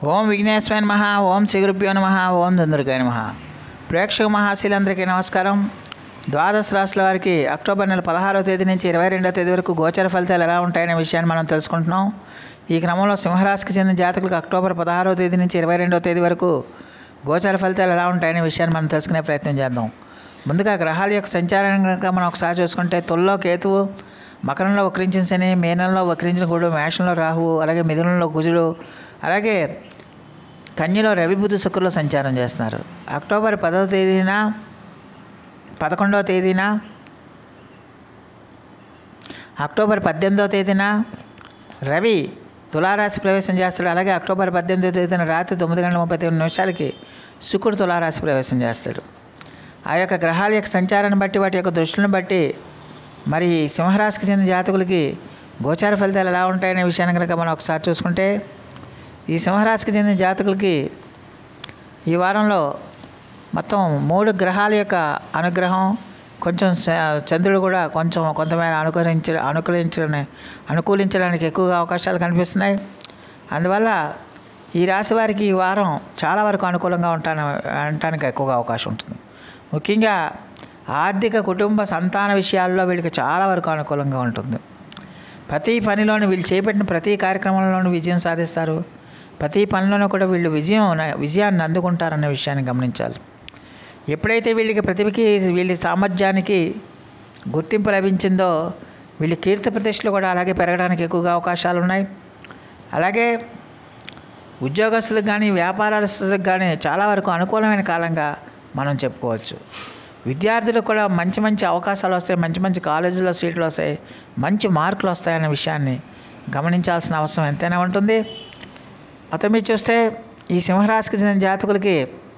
ఓం విఘ్నేశ్వర నమ ఓం శ్రీగురుభ్యో నమ ఓం దుందుర్గాయ నమ ప్రేక్షక మహాశీలందరికీ నమస్కారం ద్వాదశ రాశుల వారికి అక్టోబర్ నెల పదహారవ తేదీ నుంచి ఇరవై రెండవ తేదీ వరకు గోచర ఫలితాలు ఎలా ఉంటాయనే విషయాన్ని మనం తెలుసుకుంటున్నాం ఈ క్రమంలో సింహరాశికి చెందిన జాతకులకు అక్టోబర్ పదహారవ తేదీ నుంచి ఇరవై రెండవ తేదీ వరకు గోచర ఫలితాలు ఎలా ఉంటాయనే విషయాన్ని మనం తెలుసుకునే ప్రయత్నం చేద్దాం ముందుగా గ్రహాల యొక్క సంచారం కనుక మనం ఒకసారి చూసుకుంటే తొల్లో కేతువు మకరంలో వక్రించిన శని మేనంలో వక్రించిన గుడు మేషంలో రాహువు అలాగే మిథునంలో కుజుడు అలాగే కన్యలో రవి బుధ శుక్రులు సంచారం చేస్తున్నారు అక్టోబర్ పదవ తేదీన పదకొండవ తేదీన అక్టోబర్ పద్దెనిమిదవ తేదీన రవి తులారాశి ప్రవేశం చేస్తాడు అలాగే అక్టోబర్ పద్దెనిమిదవ తేదీన రాత్రి తొమ్మిది గంటల ముప్పై తొమ్మిది నిమిషాలకి శుక్రుడు తులారాశి ప్రవేశం చేస్తాడు ఆ యొక్క గ్రహాల యొక్క సంచారాన్ని బట్టి వాటి యొక్క దృష్టిని బట్టి మరి సింహరాశికి చెందిన జాతకులకి గోచార ఫలితాలు ఎలా ఉంటాయనే విషయాన్ని కనుక మనం ఒకసారి చూసుకుంటే ఈ సింహరాశికి చెందిన జాతకులకి ఈ వారంలో మొత్తం మూడు గ్రహాల యొక్క అనుగ్రహం కొంచెం చ- చంద్రుడు కూడా కొంచెం కొంతమేర అనుకరించ అనుకూలించడానికి అనుకూలించడానికి ఎక్కువగా అవకాశాలు కనిపిస్తున్నాయి అందువల్ల ఈ రాశి వారికి ఈ వారం చాలా వరకు అనుకూలంగా ఉంటాను అనటానికి ఎక్కువగా అవకాశం ఉంటుంది ముఖ్యంగా ఆర్థిక కుటుంబ సంతాన విషయాల్లో వీళ్ళకి చాలా వరకు అనుకూలంగా ఉంటుంది ప్రతి పనిలోనూ వీళ్ళు చేపట్టిన ప్రతి కార్యక్రమంలోనూ విజయం సాధిస్తారు ప్రతి పనిలోనూ కూడా వీళ్ళు విజయం విజయాన్ని అందుకుంటారన్న విషయాన్ని గమనించాలి ఎప్పుడైతే వీళ్ళకి ప్రతిభకి వీళ్ళ సామర్థ్యానికి గుర్తింపు లభించిందో వీళ్ళ కీర్తి ప్రతిష్టలు కూడా అలాగే పెరగడానికి ఎక్కువగా అవకాశాలు ఉన్నాయి అలాగే ఉద్యోగస్తులకు కానీ వ్యాపారస్తులకు కానీ చాలా వరకు అనుకూలమైన కాలంగా మనం చెప్పుకోవచ్చు విద్యార్థులకు కూడా మంచి మంచి అవకాశాలు వస్తాయి మంచి మంచి కాలేజీలో సీట్లు వస్తాయి మంచి మార్కులు వస్తాయనే విషయాన్ని గమనించాల్సిన అవసరం ఎంతైనా ఉంటుంది మొత్తం మీద చూస్తే ఈ సింహరాశికి చెందిన జాతకులకి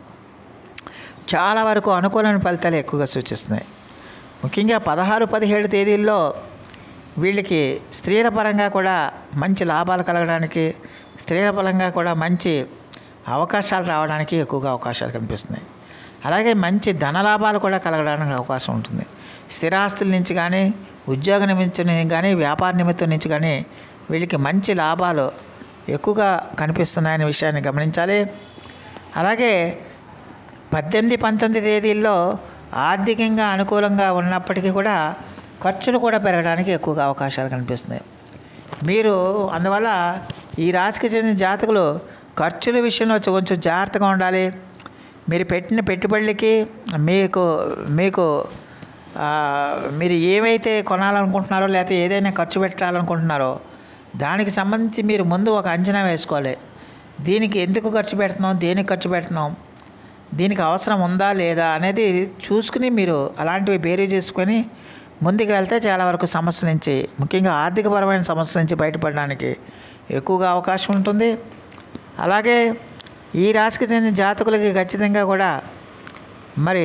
చాలా వరకు అనుకూలమైన ఫలితాలు ఎక్కువగా సూచిస్తున్నాయి ముఖ్యంగా పదహారు పదిహేడు తేదీల్లో వీళ్ళకి స్త్రీల పరంగా కూడా మంచి లాభాలు కలగడానికి స్త్రీల పరంగా కూడా మంచి అవకాశాలు రావడానికి ఎక్కువగా అవకాశాలు కనిపిస్తున్నాయి అలాగే మంచి ధన లాభాలు కూడా కలగడానికి అవకాశం ఉంటుంది స్థిరాస్తుల నుంచి కానీ ఉద్యోగ నిమిత్తం కానీ వ్యాపార నిమిత్తం నుంచి కానీ వీళ్ళకి మంచి లాభాలు ఎక్కువగా కనిపిస్తున్నాయనే విషయాన్ని గమనించాలి అలాగే పద్దెనిమిది పంతొమ్మిది తేదీల్లో ఆర్థికంగా అనుకూలంగా ఉన్నప్పటికీ కూడా ఖర్చులు కూడా పెరగడానికి ఎక్కువగా అవకాశాలు కనిపిస్తున్నాయి మీరు అందువల్ల ఈ రాశికి చెందిన జాతకులు ఖర్చుల విషయంలో చ- కొంచెం జాగ్రత్తగా ఉండాలి మీరు పెట్టిన పెట్టుబడులకి మీకు మీకు ఆ, మీరు ఏవైతే కొనాలనుకుంటున్నారో లేకపోతే ఏదైనా ఖర్చు పెట్టాలనుకుంటున్నారో దానికి సంబంధించి మీరు ముందు ఒక అంచనా వేసుకోవాలి దీనికి ఎందుకు ఖర్చు పెడుతున్నాం దేనికి ఖర్చు పెడుతున్నాం దీనికి అవసరం ఉందా లేదా అనేది చూసుకుని మీరు అలాంటివి బేరీ చేసుకొని ముందుకు వెళ్తే చాలా వరకు సమస్య నుంచి ముఖ్యంగా ఆర్థికపరమైన సమస్య నుంచి బయటపడడానికి ఎక్కువగా అవకాశం ఉంటుంది అలాగే ఈ రాశికి చెందిన జాతకులకి ఖచ్చితంగా కూడా మరి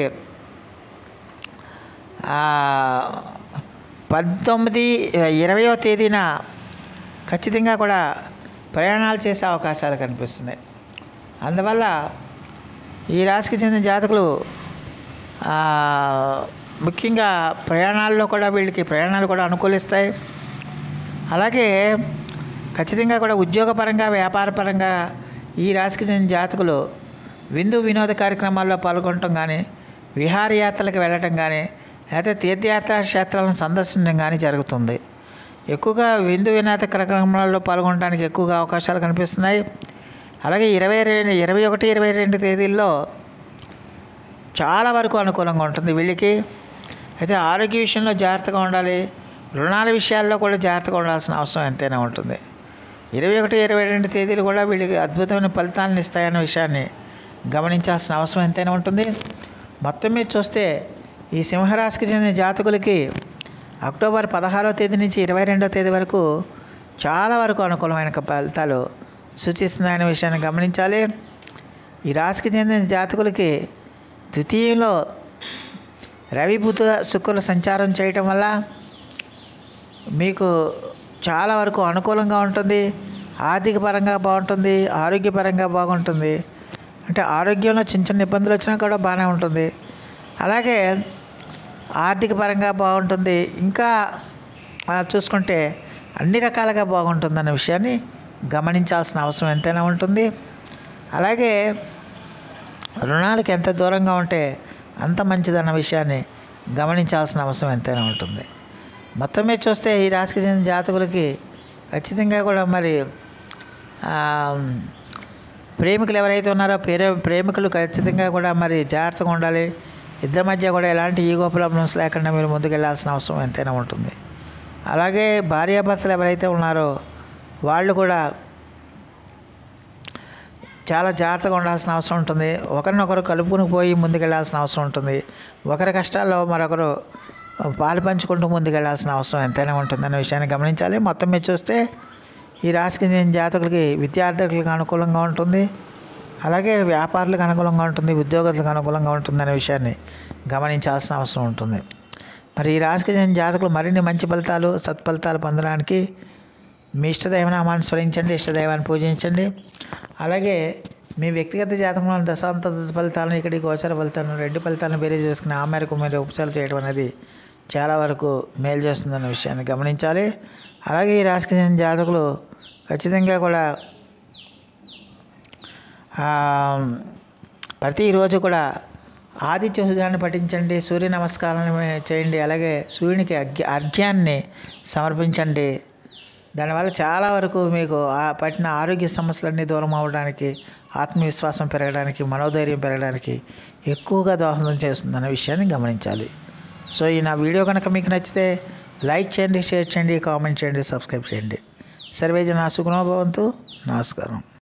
ఆ, పంతొమ్మిది ఇరవయో తేదీన ఖచ్చితంగా కూడా ప్రయాణాలు చేసే అవకాశాలు కనిపిస్తున్నాయి అందువల్ల ఈ రాశికి చెందిన జాతకులు ఆ, ముఖ్యంగా ప్రయాణాల్లో కూడా వీళ్ళకి ప్రయాణాలు కూడా అనుకూలిస్తాయి అలాగే ఖచ్చితంగా కూడా ఉద్యోగపరంగా వ్యాపారపరంగా ఈ రాశికి చెందిన జాతకులు విందు వినోద కార్యక్రమాల్లో పాల్గొనటం కానీ విహారయాత్రలకు వెళ్ళటం కానీ లేకపోతే తీర్థయాత్రా క్షేత్రాలను సందర్శించడం కానీ జరుగుతుంది ఎక్కువగా విందు వినోద కార్యక్రమాల్లో పాల్గొనడానికి ఎక్కువగా అవకాశాలు కనిపిస్తున్నాయి అలాగే ఇరవై రెండు ఇరవై ఒకటి ఇరవై రెండు తేదీల్లో చాలా వరకు అనుకూలంగా ఉంటుంది వీళ్ళకి అయితే ఆరోగ్య విషయంలో జాగ్రత్తగా ఉండాలి రుణాల విషయాల్లో కూడా జాగ్రత్తగా ఉండాల్సిన అవసరం ఎంతైనా ఉంటుంది ఇరవై ఒకటి ఇరవై రెండు తేదీలు కూడా వీళ్ళకి అద్భుతమైన ఫలితాలను ఇస్తాయన్న విషయాన్ని గమనించాల్సిన అవసరం ఎంతైనా ఉంటుంది మొత్తం మీద చూస్తే ఈ సింహరాశికి చెందిన జాతకులకి అక్టోబర్ పదహారవ తేదీ నుంచి ఇరవై రెండవ తేదీ వరకు చాలా వరకు అనుకూలమైన ఫలితాలు సూచిస్తున్నాయనే విషయాన్ని గమనించాలి ఈ రాశికి చెందిన జాతకులకి ద్వితీయంలో రవి బుధ శుక్రుల సంచారం చేయటం వల్ల మీకు చాలా వరకు అనుకూలంగా ఉంటుంది ఆర్థిక పరంగా బాగుంటుంది ఆరోగ్యపరంగా బాగుంటుంది అంటే ఆరోగ్యంలో చిన్న చిన్న ఇబ్బందులు వచ్చినా కూడా బాగానే ఉంటుంది అలాగే ఆర్థిక పరంగా బాగుంటుంది ఇంకా ఆ, చూసుకుంటే అన్ని రకాలుగా బాగుంటుందన్న విషయాన్ని గమనించాల్సిన అవసరం ఎంతైనా ఉంటుంది అలాగే రుణాలకు ఎంత దూరంగా ఉంటే అంత మంచిదన్న విషయాన్ని గమనించాల్సిన అవసరం ఎంతైనా ఉంటుంది మొత్తం మీద చూస్తే ఈ రాశికి చెందిన జాతకులకి ఖచ్చితంగా కూడా మరి ఆ, ప్రేమికులు ఎవరైతే ఉన్నారో ప్రే ప్రేమికులు ఖచ్చితంగా కూడా మరి జాగ్రత్తగా ఉండాలి ఇద్దరి మధ్య కూడా ఎలాంటి ఈగో ప్రాబ్లమ్స్ లేకుండా మీరు ముందుకు వెళ్ళాల్సిన అవసరం ఎంతైనా ఉంటుంది అలాగే భార్యాభర్తలు ఎవరైతే ఉన్నారో వాళ్ళు కూడా చాలా జాగ్రత్తగా ఉండాల్సిన అవసరం ఉంటుంది ఒకరినొకరు కలుపుకుని పోయి ముందుకెళ్లాల్సిన అవసరం ఉంటుంది ఒకరి కష్టాల్లో మరొకరు పాలు పంచుకుంటూ ముందుకెళ్లాల్సిన అవసరం ఎంతైనా ఉంటుందనే విషయాన్ని గమనించాలి మొత్తం మీద చూస్తే ఈ రాశికి చెందిన జాతకులకి విద్యార్థులకు అనుకూలంగా ఉంటుంది అలాగే వ్యాపారులకు అనుకూలంగా ఉంటుంది ఉద్యోగులకు అనుకూలంగా ఉంటుంది అనే విషయాన్ని గమనించాల్సిన అవసరం ఉంటుంది మరి ఈ రాశికి చెందిన జాతకులు మరిన్ని మంచి ఫలితాలు సత్ఫలితాలు పొందడానికి మీ ఇష్టదైవనామాన్ని స్మరించండి ఇష్టదైవాన్ని పూజించండి అలాగే మీ వ్యక్తిగత జాతకంలో దశాంత దశ ఫలితాలను ఇక్కడ ఈ గోచర ఫలితాలను రెండు ఫలితాలను బేరీ చేసుకుని ఆ మేరకు మీరు ఉపచారాలు చేయడం అనేది చాలా వరకు మేలు చేస్తుందన్న విషయాన్ని గమనించాలి అలాగే ఈ రాశికి చెందిన జాతకులు ఖచ్చితంగా కూడా ఆ, ప్రతిరోజు కూడా ఆదిత్య హృదయాన్ని పఠించండి సూర్య నమస్కారాన్ని చేయండి అలాగే సూర్యునికి అర్ఘ్య అర్ఘ్యాన్ని సమర్పించండి దానివల్ల చాలా వరకు మీకు ఆ పట్టిన ఆరోగ్య సమస్యలన్నీ దూరం అవ్వడానికి ఆత్మవిశ్వాసం పెరగడానికి మనోధైర్యం పెరగడానికి ఎక్కువగా దోహదం చేస్తుందన్న విషయాన్ని గమనించాలి సో ఈ నా వీడియో కనుక మీకు నచ్చితే లైక్ చేయండి షేర్ చేయండి కామెంట్ చేయండి సబ్స్క్రైబ్ చేయండి సర్వేజన సుఖనోభవంతు నమస్కారం